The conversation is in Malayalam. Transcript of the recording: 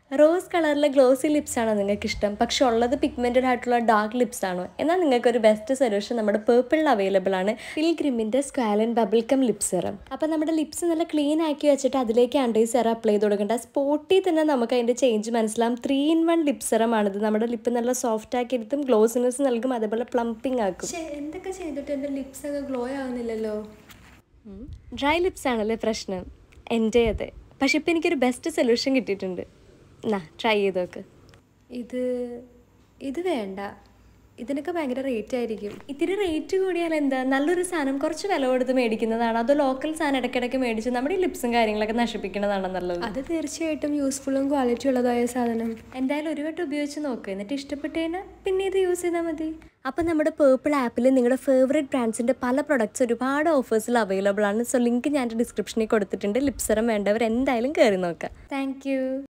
റോസ് കളറിലെ ഗ്ലോസി ലിപ്സ് ആണോ നിങ്ങൾക്ക് ഇഷ്ടം പക്ഷെ ഉള്ളത് പിഗ്മെൻറ്റഡ് ആയിട്ടുള്ള ഡാർക്ക് ലിപ്സ് ആണോ എന്നാൽ നിങ്ങൾക്ക് ഒരു ബെസ്റ്റ് സൊല്യൂഷൻ നമ്മുടെ പേർപ്പിളിൽ അവൈലബിൾ ആണ് പിൽഗ്രിമിൻ്റെ squalane bubble cum lip serum അപ്പോൾ നമ്മുടെ ലിപ്സ് നല്ല ക്ലീൻ ആക്കി വെച്ചിട്ട് അതിലേക്ക് ആൻഡി സെറം അപ്ലൈ ചെയ്ത് കൊടുക്കേണ്ട സ്പോട്ടിൽ തന്നെ നമുക്ക് അതിൻ്റെ ചേഞ്ച് മനസ്സിലാവും ത്രീ ഇൻ വൺ ലിപ് സെറമാണിത് നമ്മുടെ ലിപ്പ് നല്ല സോഫ്റ്റ് ആക്കി എടുത്തും ഗ്ലോസിനെസ് നൽകും അതേപോലെ പ്ലംപിംഗ് ആക്കും പക്ഷെ എന്തൊക്കെ ചെയ്തിട്ട് എൻ്റെ ലിപ്സ് ഒക്കെ ഗ്ലോ ആവുന്നില്ലല്ലോ ഡ്രൈ ലിപ്സ് ആണല്ലേ പ്രശ്നം എൻ്റെ അതെ പക്ഷെ ഇപ്പം എനിക്കൊരു ബെസ്റ്റ് സൊല്യൂഷൻ കിട്ടിയിട്ടുണ്ട് എന്നാ ട്രൈ ചെയ്ത് നോക്ക് ഇത് ഇത് വേണ്ട ഇതിനൊക്കെ ഭയങ്കര റേറ്റ് ആയിരിക്കും ഇത്തിരി റേറ്റ് കൂടിയാൽ എന്താ നല്ലൊരു സാധനം കുറച്ച് വില കൊടുത്ത് മേടിക്കുന്നതാണ് അതോ ലോക്കൽ സാധനം ഇടയ്ക്കിടയ്ക്ക് മേടിച്ച് നമ്മുടെ ഈ ലിപ്സും കാര്യങ്ങളൊക്കെ നശിപ്പിക്കുന്നതാണ് നല്ലത് അത് തീർച്ചയായിട്ടും യൂസ്ഫുള്ളും ക്വാളിറ്റി ഉള്ളതായ സാധനം എന്തായാലും ഒരു വട്ടം ഉപയോഗിച്ച് നോക്ക് എന്നിട്ട് ഇഷ്ടപ്പെട്ട് കഴിഞ്ഞാൽ പിന്നെ ഇത് യൂസ് ചെയ്താൽ മതി അപ്പം നമ്മുടെ പേർപ്പിൾ ആപ്പിൽ നിങ്ങളുടെ ഫേവറേറ്റ് ബ്രാൻഡ്സിൻ്റെ പല പ്രൊഡക്ട്സ് ഒരുപാട് ഓഫേഴ്സിൽ അവൈലബിൾ ആണ് സോ ലിങ്ക് ഞാൻ ഡിസ്ക്രിപ്ഷനിൽ കൊടുത്തിട്ടുണ്ട് ലിപ്സറം വേണ്ടവർ എന്തായാലും കയറി നോക്കാം താങ്ക്